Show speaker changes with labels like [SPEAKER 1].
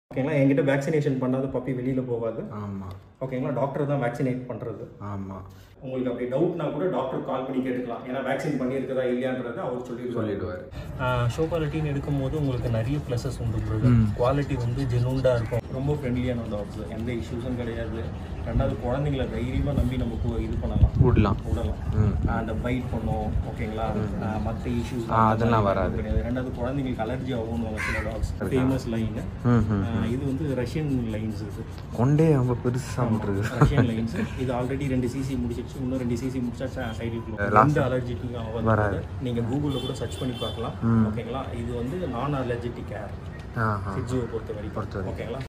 [SPEAKER 1] ஓகேங்களா என்கிட்ட வேக்சினேஷன் பண்ணாத பப்பி வெளியில் போகாது
[SPEAKER 2] ஆமாம்
[SPEAKER 1] ஓகேங்களா டாக்டர் தான் வேக்சினேட் பண்ணுறது
[SPEAKER 2] ஆமாம்
[SPEAKER 1] உங்களுக்கு அப்படி டவுட்னா கூட டாக்டர் கால் பண்ணி கேட்டுக்கலாம் ஏன்னா வேக்சின் பண்ணியிருக்கதா இல்லையான்றதை அவர் சொல்லிடுவார்
[SPEAKER 2] சொல்லிடுவார்
[SPEAKER 1] ஷோ குவாலிட்டின்னு எடுக்கும்போது உங்களுக்கு நிறைய ப்ளஸஸ் உண்டு குவாலிட்டி வந்து ஜெனூண்டாக இருக்கும் ரொம்ப ஃப்ரெண்ட்லியான டாக்ஸ் எந்த இஷ்யூஸும் கிடையாது ரெண்டாவது குழந்தைங்கள தைரியமாக நம்பி நம்ம கு- இது பண்ணலாம்
[SPEAKER 2] விடலாம்
[SPEAKER 1] விடலாம்
[SPEAKER 2] ம்
[SPEAKER 1] அந்த பைட் பண்ணும் ஓகேங்களா மற்ற இஷ்யூஸ்
[SPEAKER 2] ஆ, அதெல்லாம் வராது.
[SPEAKER 1] கிடையாது ரெண்டாவது குழந்தைங்களுக்கு அலர்ஜி ஆகும் சில டாக்ஸ் ஃபேமஸ் லைன்
[SPEAKER 2] ம் ம்
[SPEAKER 1] இது வந்து ரஷ்யன் லைன்ஸ் இது
[SPEAKER 2] கொண்டே ரொம்ப பெருசாக விட்டுருக்கு
[SPEAKER 1] ரஷ்யன் லைன்ஸ் இது ஆல்ரெடி ரெண்டு சிசி முடிச்சிருச்சு இன்னும் ரெண்டு சிசி முடிச்சா சைடு எந்த அலர்ஜிக்கும்
[SPEAKER 2] வராது.
[SPEAKER 1] வராது நீங்க கூகுளில் கூட சர்ச் பண்ணி பார்க்கலாம் ஓகேங்களா இது வந்து நான் அலர்ஜெட்டிக் கேர்
[SPEAKER 2] ஆஹா
[SPEAKER 1] ஃபிட்ஜுவை பொறுத்த வரைக்கும்
[SPEAKER 2] பொறுத்த வரைக்கும்.
[SPEAKER 1] ஓகேங்களா